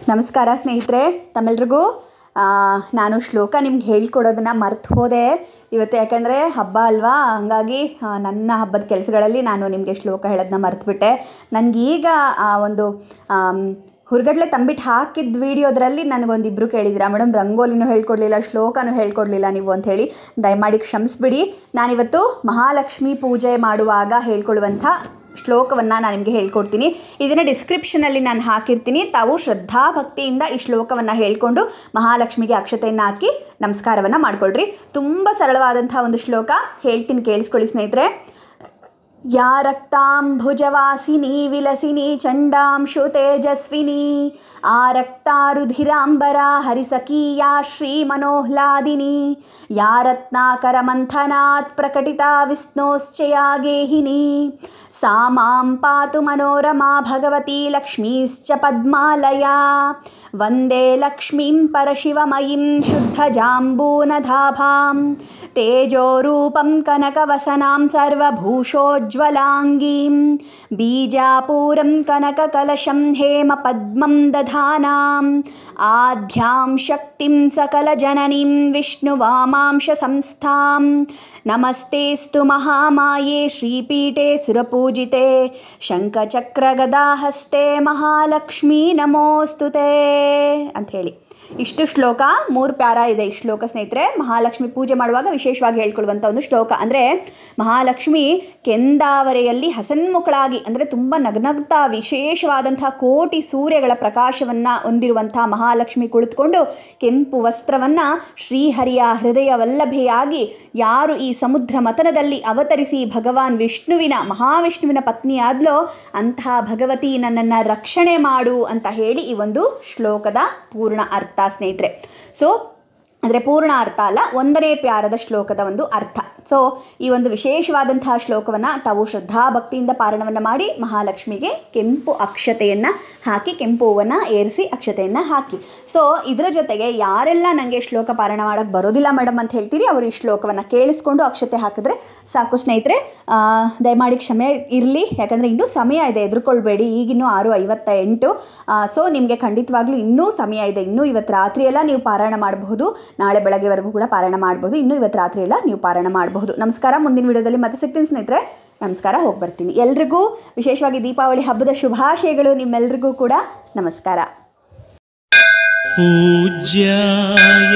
ನಮಸ್ಕಾರ ಸ್ನೇಹಿತರೆ ತಮ್ಮೆಲ್ರಿಗೂ ಆ, ನಾನು ಶ್ಲೋಕ ನಿಮ್ಗೆ ಹೇಳ್ಕೊಡೋದನ್ನು ಮರ್ತು ಹೋದೆ ಇವತ್ತು ಯಾಕಂದರೆ ಹಬ್ಬ ಅಲ್ವಾ ಹಂಗಾಗಿ ಆ, ನನ್ನ ಹಬ್ಬದ ಕೆಲಸಗಳಲ್ಲಿ ನಾನು ನಿಮಗೆ ಶ್ಲೋಕ ಹೇಳೋದನ್ನ ಮರ್ತುಬಿಟ್ಟೆ ನನಗೀಗ ಆ ಒಂದು ಆಮ್, ಹುರ್ಗಡ್ಲೆ ತಂಬಿಟ್ಟು ಹಾಕಿದ ವಿಡಿಯೋದ್ರಲ್ಲಿ ನನಗೊಂದಿಬ್ಬರು ಕೇಳಿದ್ದೀರಾ ಮೇಡಮ್ ರಂಗೋಲಿನೂ ಹೇಳ್ಕೊಡ್ಲಿಲ್ಲ ಶ್ಲೋಕನೂ ಹೇಳ್ಕೊಡ್ಲಿಲ್ಲ ನೀವು ಅಂಥೇಳಿ ದಯಮಾಡಿ ಕ್ಷಮಿಸ್ಬಿಡಿ ನಾನಿವತ್ತು ಮಹಾಲಕ್ಷ್ಮಿ ಪೂಜೆ ಮಾಡುವಾಗ ಹೇಳ್ಕೊಳ್ಳುವಂಥ ಶ್ಲೋಕವನ್ನು ನಾನು ನಿಮಗೆ ಹೇಳ್ಕೊಡ್ತೀನಿ ಇದನ್ನು ಡಿಸ್ಕ್ರಿಪ್ಷನಲ್ಲಿ ನಾನು ಹಾಕಿರ್ತೀನಿ ತಾವು ಶ್ರದ್ಧಾ ಭಕ್ತಿಯಿಂದ ಈ ಶ್ಲೋಕವನ್ನು ಹೇಳ್ಕೊಂಡು ಮಹಾಲಕ್ಷ್ಮಿಗೆ ಅಕ್ಷತೆಯನ್ನು ಹಾಕಿ ನಮಸ್ಕಾರವನ್ನು ಮಾಡ್ಕೊಳ್ರಿ ತುಂಬ ಸರಳವಾದಂಥ ಒಂದು ಶ್ಲೋಕ ಹೇಳ್ತೀನಿ ಕೇಳಿಸ್ಕೊಳ್ಳಿ ಸ್ನೇಹಿತರೆ ಯಾ ರಕ್ತಾಂಭುಜವಾಸಿನಿ ವಿಲಸಿನಿ ಚಂಡಾಂಶು ತೇಜಸ್ವಿನಿ ಆ ರಕ್ತಾರುಧಿರಾಂಬರ ಹರಿಸಕೀಯಾ ಶ್ರೀಮನೋಹ್ಲಾದಿನಿ ಯಾ ರತ್ನಾಕರಮಂಥನಾತ್ ಪ್ರಕಟಿತಾ ವಿಷ್ಣೋಶ್ಚಯಾ ಗೇಹಿನಿ ಸಾ ಮಾಂ ಪಾತು ಮನೋರಮಾ ಭಗವತಿ ಲಕ್ಷ್ಮೀಶ್ಚ ಪದ್ಮಾಲಯಾ ವಂದೇ ಲಕ್ಷ್ಮೀಂ ಪರಶಿವಮಯೀಂ ಶುದ್ಧಜಾಂಬೂನಧಾಭಾಂ ತೇಜೋರೂಪಂ ಕನಕವಸನಾಂ ಸರ್ವಭೂಷೋಜ್ವಲಾಂಗೀಂ ಬೀಜಾಪೂರಂ ಕನಕಕಲಶಂ ಹೇಮಪದ್ಮಂ ದಧಾನಾಂ ಆಧ್ಯಾಂ ಶಕ್ತಿಂ सकलजननीं विष्णुवामांशसंस्थां नमस्तेऽस्तु महामाये श्रीपीठे सुरपूजिते शङ्खचक्रगदाहस्ते महालक्ष्मी नमोऽस्तु ते ಅಂಥೇಳಿ ಇಷ್ಟು ಶ್ಲೋಕ ಮೂರು ಪ್ಯಾರ ಇದೆ ಈ ಶ್ಲೋಕ ಸ್ನೇಹಿತರೆ ಮಹಾಲಕ್ಷ್ಮಿ ಪೂಜೆ ಮಾಡುವಾಗ ವಿಶೇಷವಾಗಿ ಹೇಳ್ಕೊಳ್ಳುವಂಥ ಒಂದು ಶ್ಲೋಕ ಅಂದರೆ ಮಹಾಲಕ್ಷ್ಮಿ ಕೆಂದಾವರೆಯಲ್ಲಿ ಹಸನ್ಮುಖಳಾಗಿ ಅಂದರೆ ತುಂಬ ನಗ್ನಗ್ತಾ ವಿಶೇಷವಾದಂಥ ಕೋಟಿ ಸೂರ್ಯಗಳ ಪ್ರಕಾಶವನ್ನು ಹೊಂದಿರುವಂಥ ಮಹಾಲಕ್ಷ್ಮಿ ಕುಳಿತುಕೊಂಡು ಕೆಂಪು ವಸ್ತ್ರವನ್ನು ಶ್ರೀಹರಿಯ ಹೃದಯ ವಲ್ಲಭೆಯಾಗಿ ಯಾರು ಈ ಸಮುದ್ರ ಮಥನದಲ್ಲಿ ಅವತರಿಸಿ ಭಗವಾನ್ ವಿಷ್ಣುವಿನ ಮಹಾವಿಷ್ಣುವಿನ ಪತ್ನಿಯಾದ್ಲೋ ಅಂತಹ ಭಗವತಿ ನನ್ನನ್ನು ರಕ್ಷಣೆ ಮಾಡು ಅಂತ ಹೇಳಿ ಈ ಒಂದು ಶ್ಲೋಕದ ಪೂರ್ಣ ಅರ್ಥ ಸ್ನೇಹಿತರೆ ಸೊ ಅಂದರೆ ಪೂರ್ಣ ಅರ್ಥ ಅಲ್ಲ ಒಂದನೇ ಪ್ಯಾರದ ಶ್ಲೋಕದ ಒಂದು ಅರ್ಥ ಸೊ ಈ ಒಂದು ವಿಶೇಷವಾದಂತಹ ಶ್ಲೋಕವನ್ನು ತಾವು ಶ್ರದ್ಧಾ ಭಕ್ತಿಯಿಂದ ಪಾರಣವನ್ನು ಮಾಡಿ ಮಹಾಲಕ್ಷ್ಮಿಗೆ ಕೆಂಪು ಅಕ್ಷತೆಯನ್ನು ಹಾಕಿ ಕೆಂಪು ಹೂವನ್ನು ಏರಿಸಿ ಅಕ್ಷತೆಯನ್ನು ಹಾಕಿ ಸೊ ಇದರ ಜೊತೆಗೆ ಯಾರೆಲ್ಲ ನನಗೆ ಶ್ಲೋಕ ಪಾರಾಯಣ ಮಾಡೋಕ್ಕೆ ಬರೋದಿಲ್ಲ ಮೇಡಮ್ ಅಂತ ಹೇಳ್ತೀರಿ ಅವರು ಈ ಶ್ಲೋಕವನ್ನು ಕೇಳಿಸ್ಕೊಂಡು ಅಕ್ಷತೆ ಹಾಕಿದ್ರೆ ಸಾಕು ಸ್ನೇಹಿತರೆ ಆ, ದಯಮಾಡಿ ಕ್ಷಮೆ ಇರಲಿ ಯಾಕಂದರೆ ಇನ್ನೂ ಸಮಯ ಇದೆ ಎದುರ್ಕೊಳ್ಬೇಡಿ ಈಗಿನ್ನೂ ಆರು ಐವತ್ತ ಎಂಟು ಸೊ ನಿಮಗೆ ಖಂಡಿತವಾಗ್ಲೂ ಇನ್ನೂ ಸಮಯ ಇದೆ ಇನ್ನೂ ಇವತ್ತು ರಾತ್ರಿ ಎಲ್ಲ ನೀವು ಪಾರಾಯಣ ಮಾಡಬಹುದು ನಾಳೆ ಬೆಳಗ್ಗೆವರೆಗೂ ಕೂಡ ಪಾರಾಯಣ ಮಾಡಬಹುದು ಇನ್ನೂ ಇವತ್ತು ರಾತ್ರಿ ಎಲ್ಲ ನೀವು ಪಾರಾಯಣ ಮಾಡಬಹುದು ನಮಸ್ಕಾರ ಮುಂದಿನ ವಿಡಿಯೋದಲ್ಲಿ ಮತ್ತೆ ಸಿಗ್ತೀನಿ ಸ್ನೇಹಿತರೆ ನಮಸ್ಕಾರ ಹೋಗಿ ಬರ್ತೀನಿ ಎಲ್ರಿಗೂ ವಿಶೇಷವಾಗಿ ದೀಪಾವಳಿ ಹಬ್ಬದ ಶುಭಾಶಯಗಳು ನಿಮ್ಮೆಲ್ರಿಗೂ ಕೂಡ ನಮಸ್ಕಾರ पूज्याय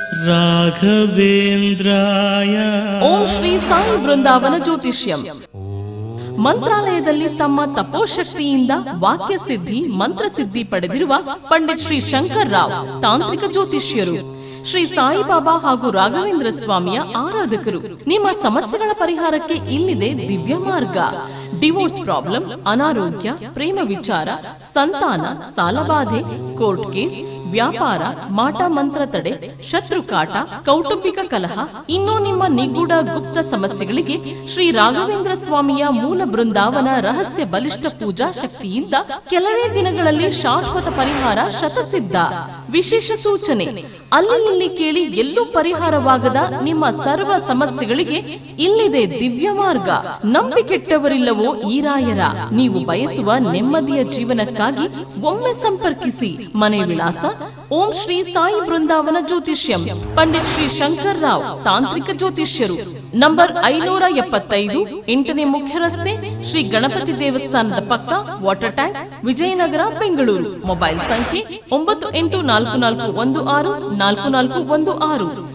राघवेन्द्राय ಓಂ ಶ್ರೀ ಸಾಯಿ ಬೃಂದಾವನ ಜ್ಯೋತಿಷ್ಯಂ ಮಂತ್ರಾಲಯದಲ್ಲಿ ತಮ್ಮ ತಪೋಶಕ್ತಿಯಿಂದ ವಾಕ್ಯ ಸಿದ್ಧಿ ಮಂತ್ರ ಸಿದ್ಧಿ ಪಡೆದಿರುವ ಪಂಡಿತ್ ಶ್ರೀ ಶಂಕರ್ ರಾವ್ ತಾಂತ್ರಿಕ ಜ್ಯೋತಿಷ್ಯರು ಶ್ರೀ ಸಾಯಿಬಾಬಾ ಹಾಗೂ ರಾಘವೇಂದ್ರ ಸ್ವಾಮಿಯ ಆರಾಧಕರು ನಿಮ್ಮ ಸಮಸ್ಯೆಗಳ ಪರಿಹಾರಕ್ಕೆ ಇಲ್ಲಿದೆ ದಿವ್ಯ ಮಾರ್ಗ ಡಿವೋರ್ಸ್ ಪ್ರಾಬ್ಲಮ್ ಅನಾರೋಗ್ಯ ಪ್ರೇಮ ವಿಚಾರ ಸಂತಾನ ಸಾಲಬಾಧೆ ಕೋರ್ಟ್ ಕೇಸ್ ವ್ಯಾಪಾರ ಮಾಟ ಮಂತ್ರ ತಡೆ ಶತ್ರು ಕಾಟ ಕೌಟುಂಬಿಕ ಕಲಹ ಇನ್ನೂ ನಿಮ್ಮ ನಿಗೂಢ ಗುಪ್ತ ಸಮಸ್ಯೆಗಳಿಗೆ ಶ್ರೀ ರಾಘವೇಂದ್ರ ಸ್ವಾಮಿಯ ಮೂಲ ಬೃಂದಾವನ ರಹಸ್ಯ ಬಲಿಷ್ಠ ಪೂಜಾ ಶಕ್ತಿಯಿಂದ ಕೆಲವೇ ದಿನಗಳಲ್ಲಿ ಶಾಶ್ವತ ಪರಿಹಾರ ಶತಸಿದ್ಧ ವಿಶೇಷ ಸೂಚನೆ ಅಲ್ಲಿ ಇಲ್ಲಿ ಕೇಳಿ ಎಲ್ಲೂ ಪರಿಹಾರವಾಗದ ನಿಮ್ಮ ಸರ್ವ ಸಮಸ್ಯೆಗಳಿಗೆ ಇಲ್ಲಿದೆ ದಿವ್ಯ ಮಾರ್ಗ ನಂಬಿಕೆಟ್ಟವರಿಲ್ಲವೋ ಈ ರಾಯರ ನೀವು ಬಯಸುವ ನೆಮ್ಮದಿಯ ಜೀವನಕ್ಕಾಗಿ ಒಮ್ಮೆ ಸಂಪರ್ಕಿಸಿ ಮನೆ ವಿಳಾಸ ಓಂ ಶ್ರೀ ಸಾಯಿ ಬೃಂದಾವನ ಜ್ಯೋತಿಷ್ಯಂ ಪಂಡಿತ್ ಶ್ರೀ ಶಂಕರ್ ರಾವ್ ತಾಂತ್ರಿಕ ಜ್ಯೋತಿಷ್ಯರು ನಂಬರ್ ಐನೂರ ಎಪ್ಪತ್ತೈದು ಎಂಟನೇ ಮುಖ್ಯ ರಸ್ತೆ ಶ್ರೀ ಗಣಪತಿ ದೇವಸ್ಥಾನದ ಪಕ್ಕ water tank Vijayanagara Bengaluru mobile ಸಂಖ್ಯೆ ಒಂಬತ್ತು ಎಂಟು ನಾಲ್ಕು ನಾಲ್ಕು ಒಂದು ಆರು ನಾಲ್ಕು ನಾಲ್ಕು ಒಂದು ಆರು